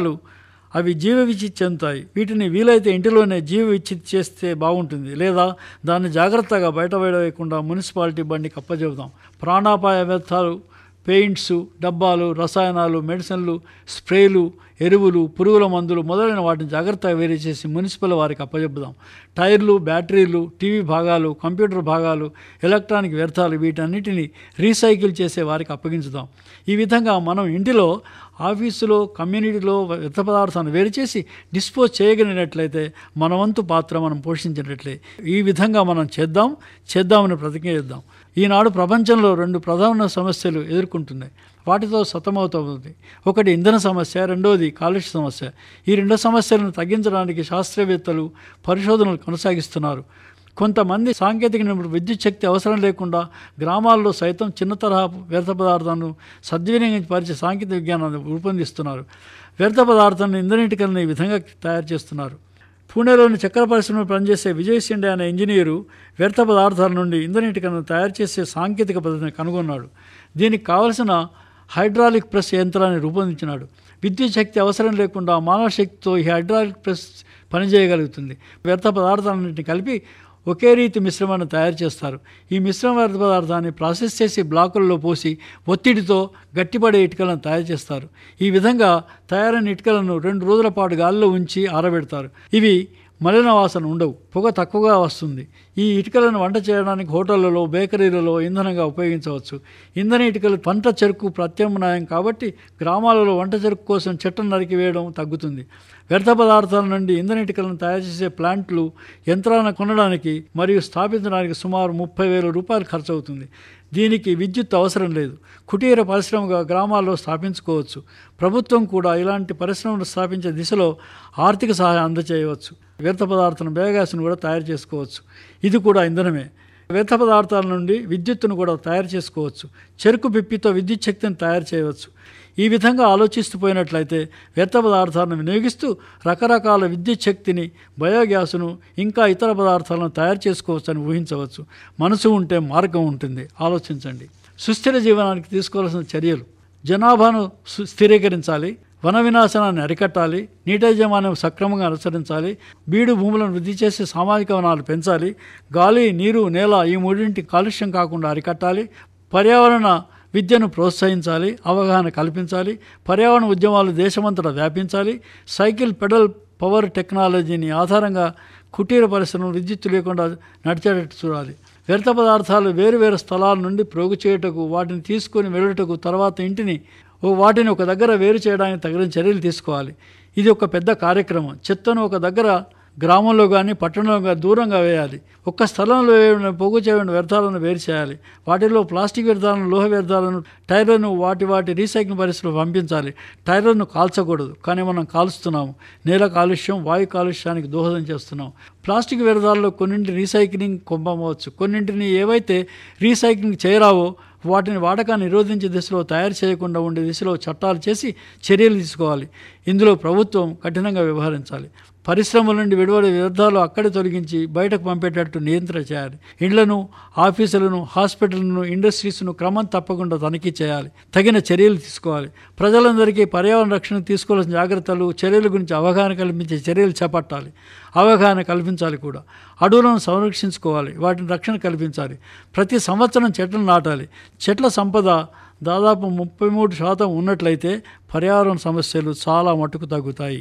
మొక్కలు అవి జీవ విచ్చిత్ చెందుతాయి వీటిని వీలైతే ఇంటిలోనే జీవ విచ్చిత్ చేస్తే బాగుంటుంది లేదా దాన్ని జాగ్రత్తగా బయట వేయకుండా మున్సిపాలిటీ బండికి అప్పచెబుదాం ప్రాణాపాయ వ్యర్థాలు పెయింట్స్ డబ్బాలు రసాయనాలు మెడిసిన్లు స్ప్రేలు ఎరువులు పురుగుల మందులు మొదలైన వాటిని జాగ్రత్తగా వేరే చేసి మున్సిపల్ వారికి అప్పచెప్పుదాం టైర్లు బ్యాటరీలు టీవీ భాగాలు కంప్యూటర్ భాగాలు ఎలక్ట్రానిక్ వ్యర్థాలు వీటన్నిటిని రీసైకిల్ చేసే వారికి అప్పగించుదాం ఈ విధంగా మనం ఇంటిలో ఆఫీసులో కమ్యూనిటీలో వ్యర్థ పదార్థాన్ని వేరు చేసి డిస్పోజ్ చేయగలిగినట్లయితే మన వంతు పాత్ర మనం పోషించినట్లే ఈ విధంగా మనం చేద్దాం చేద్దామని ప్రతిజ్ఞ చేద్దాం ఈనాడు ప్రపంచంలో రెండు ప్రధాన సమస్యలు ఎదుర్కొంటున్నాయి వాటితో సతమవుతుంది ఒకటి ఇంధన సమస్య రెండోది కాలుష్య సమస్య ఈ రెండు సమస్యలను తగ్గించడానికి శాస్త్రవేత్తలు పరిశోధనలు కొనసాగిస్తున్నారు కొంతమంది సాంకేతిక నిపుణులు విద్యుత్ శక్తి అవసరం లేకుండా గ్రామాల్లో సైతం చిన్న తరహా వ్యర్థ పదార్థాలను సద్వినియోగించపరిచే సాంకేతిక విజ్ఞానాన్ని రూపొందిస్తున్నారు వ్యర్థ పదార్థాలను ఇంధనీటికలను ఈ విధంగా తయారు చేస్తున్నారు పూణేలోని చక్కెర పరిశ్రమలో పనిచేసే విజయ్ సిండే అనే ఇంజనీరు వ్యర్థ పదార్థాల నుండి ఇంధనీటికను తయారు చేసే సాంకేతిక పద్ధతిని కనుగొన్నాడు దీనికి కావలసిన హైడ్రాలిక్ ప్రెస్ యంత్రాన్ని రూపొందించినాడు విద్యుత్ శక్తి అవసరం లేకుండా మానవ శక్తితో ఈ హైడ్రాలిక్ ప్రెస్ పనిచేయగలుగుతుంది వ్యర్థ పదార్థాలన్నింటినీ కలిపి ఒకే రీతి మిశ్రమాన్ని తయారు చేస్తారు ఈ మిశ్రమ వ్యర్థ పదార్థాన్ని ప్రాసెస్ చేసి బ్లాకుల్లో పోసి ఒత్తిడితో గట్టిపడే ఇటుకలను తయారు చేస్తారు ఈ విధంగా తయారైన ఇటుకలను రెండు రోజుల పాటు గాలిలో ఉంచి ఆరబెడతారు ఇవి మలిన వాసన ఉండవు పొగ తక్కువగా వస్తుంది ఈ ఇటుకలను వంట చేయడానికి హోటళ్లలో బేకరీలలో ఇంధనంగా ఉపయోగించవచ్చు ఇంధన ఇటుకలు పంట చెరుకు ప్రత్యామ్నాయం కాబట్టి గ్రామాలలో వంట చెరుకు కోసం చెట్టును నరికివేయడం తగ్గుతుంది వ్యర్థ పదార్థాల నుండి ఇంధన ఇటుకలను తయారు చేసే ప్లాంట్లు యంత్రాలను కొనడానికి మరియు స్థాపించడానికి సుమారు ముప్పై వేల రూపాయలు ఖర్చు అవుతుంది దీనికి విద్యుత్ అవసరం లేదు కుటీర పరిశ్రమగా గ్రామాల్లో స్థాపించుకోవచ్చు ప్రభుత్వం కూడా ఇలాంటి పరిశ్రమలు స్థాపించే దిశలో ఆర్థిక సహాయం అందచేయవచ్చు వ్యర్థ పదార్థాలను బయోగ్యాస్ను కూడా తయారు చేసుకోవచ్చు ఇది కూడా ఇంధనమే వ్యర్థ పదార్థాల నుండి విద్యుత్తును కూడా తయారు చేసుకోవచ్చు చెరుకు పిప్పితో విద్యుత్ శక్తిని తయారు చేయవచ్చు ఈ విధంగా ఆలోచిస్తూ పోయినట్లయితే వ్యర్థ పదార్థాలను వినియోగిస్తూ రకరకాల విద్యుత్ శక్తిని బయోగ్యాస్ను ఇంకా ఇతర పదార్థాలను తయారు చేసుకోవచ్చని ఊహించవచ్చు మనసు ఉంటే మార్గం ఉంటుంది ఆలోచించండి సుస్థిర జీవనానికి తీసుకోవాల్సిన చర్యలు జనాభాను సు- స్థిరీకరించాలి వన వినాశనాన్ని అరికట్టాలి నీటయాజమాన్యం సక్రమంగా అనుసరించాలి బీడు భూములను వృద్ధి చేసి సామాజిక వనాలు పెంచాలి గాలి నీరు నేల ఈ మూడింటి కాలుష్యం కాకుండా అరికట్టాలి పర్యావరణ విద్యను ప్రోత్సహించాలి అవగాహన కల్పించాలి పర్యావరణ ఉద్యమాలు దేశమంతటా వ్యాపించాలి సైకిల్ పెడల్ పవర్ టెక్నాలజీని ఆధారంగా కుటీర పరిశ్రమలు విద్యుత్తు లేకుండా నడిచేటట్టు చూడాలి వ్యర్థ పదార్థాలు వేరు వేరు స్థలాల నుండి ప్రోగు చేయుటకు వాటిని తీసుకొని వెళ్ళుటకు తర్వాత ఇంటిని ఓ వాటిని ఒక దగ్గర వేరు చేయడానికి తగిన చర్యలు తీసుకోవాలి ఇది ఒక పెద్ద కార్యక్రమం చెత్తను ఒక దగ్గర గ్రామంలో కానీ పట్టణంలో కానీ దూరంగా వేయాలి ఒక్క స్థలంలో వేయబడిన పొగు చేయబడిన వ్యర్థాలను వేరు చేయాలి వాటిలో ప్లాస్టిక్ వ్యర్థాలను లోహ వ్యర్థాలను టైర్లను వాటి వాటి రీసైక్లింగ్ పరిస్థితులు పంపించాలి టైర్లను కాల్చకూడదు కానీ మనం కాలుస్తున్నాము నేల కాలుష్యం వాయు కాలుష్యానికి దోహదం చేస్తున్నాం ప్లాస్టిక్ వ్యర్థాలలో కొన్నింటి రీసైక్లింగ్ కొంపవచ్చు కొన్నింటిని ఏవైతే రీసైక్లింగ్ చేయరావో వాటిని వాడకాన్ని నిరోధించే దిశలో తయారు చేయకుండా ఉండే దిశలో చట్టాలు చేసి చర్యలు తీసుకోవాలి ఇందులో ప్రభుత్వం కఠినంగా వ్యవహరించాలి పరిశ్రమల నుండి విడువడే వ్యర్థాలు అక్కడే తొలగించి బయటకు పంపేటట్టు నియంత్రణ చేయాలి ఇండ్లను ఆఫీసులను హాస్పిటల్ను ఇండస్ట్రీస్ను క్రమం తప్పకుండా తనిఖీ చేయాలి తగిన చర్యలు తీసుకోవాలి ప్రజలందరికీ పర్యావరణ రక్షణ తీసుకోవాల్సిన జాగ్రత్తలు చర్యల గురించి అవగాహన కల్పించే చర్యలు చేపట్టాలి అవగాహన కల్పించాలి కూడా అడవులను సంరక్షించుకోవాలి వాటిని రక్షణ కల్పించాలి ప్రతి సంవత్సరం చెట్లు నాటాలి చెట్ల సంపద దాదాపు ముప్పై మూడు శాతం ఉన్నట్లయితే పర్యావరణ సమస్యలు చాలా మట్టుకు తగ్గుతాయి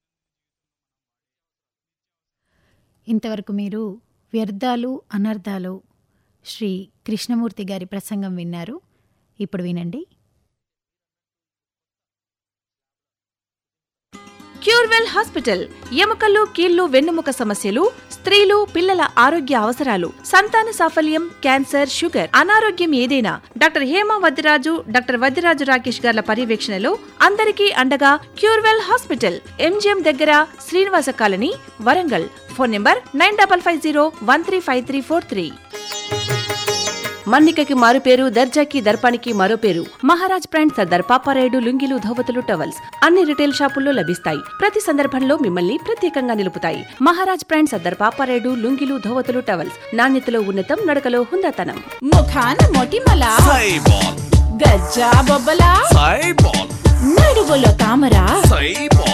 ఇంతవరకు మీరు వ్యర్థాలు అనర్థాలు శ్రీ కృష్ణమూర్తి గారి ప్రసంగం విన్నారు ఇప్పుడు వినండి క్యూర్వెల్ హాస్పిటల్ ఎముకలు కీళ్లు వెన్నుముక సమస్యలు స్త్రీలు పిల్లల ఆరోగ్య అవసరాలు సంతాన సాఫల్యం క్యాన్సర్ షుగర్ అనారోగ్యం ఏదైనా డాక్టర్ హేమ వద్దిరాజు డాక్టర్ వద్దిరాజు రాకేష్ గార్ల పర్యవేక్షణలో అందరికీ అండగా క్యూర్వెల్ హాస్పిటల్ ఎంజిఎం దగ్గర Srinivasa colony Warangal phone number nine double five zero one three five three four three మన్నికకి మారు పేరు దర్జాకి దర్పానికి మరో పేరు మహారాజ్ బ్రాండ్ సర్దార్ పాపారాయుడు లుంగిలు ధోవతులు టవల్స్ అన్ని రిటైల్ షాపుల్లో లభిస్తాయి ప్రతి సందర్భంలో మిమ్మల్ని ప్రత్యేకంగా నిలుపుతాయి మహారాజ్ బ్రాండ్ సర్దార్ పాపారాయుడు లుంగిలు ధోవతులు టవల్స్ నాణ్యతలో ఉన్నతం నడకలో హుందాతనం ముఖాన మొటిమల సైబాల్ గజ్జా బొబ్బల సైబాల్ నడుగులో తామర సైబాల్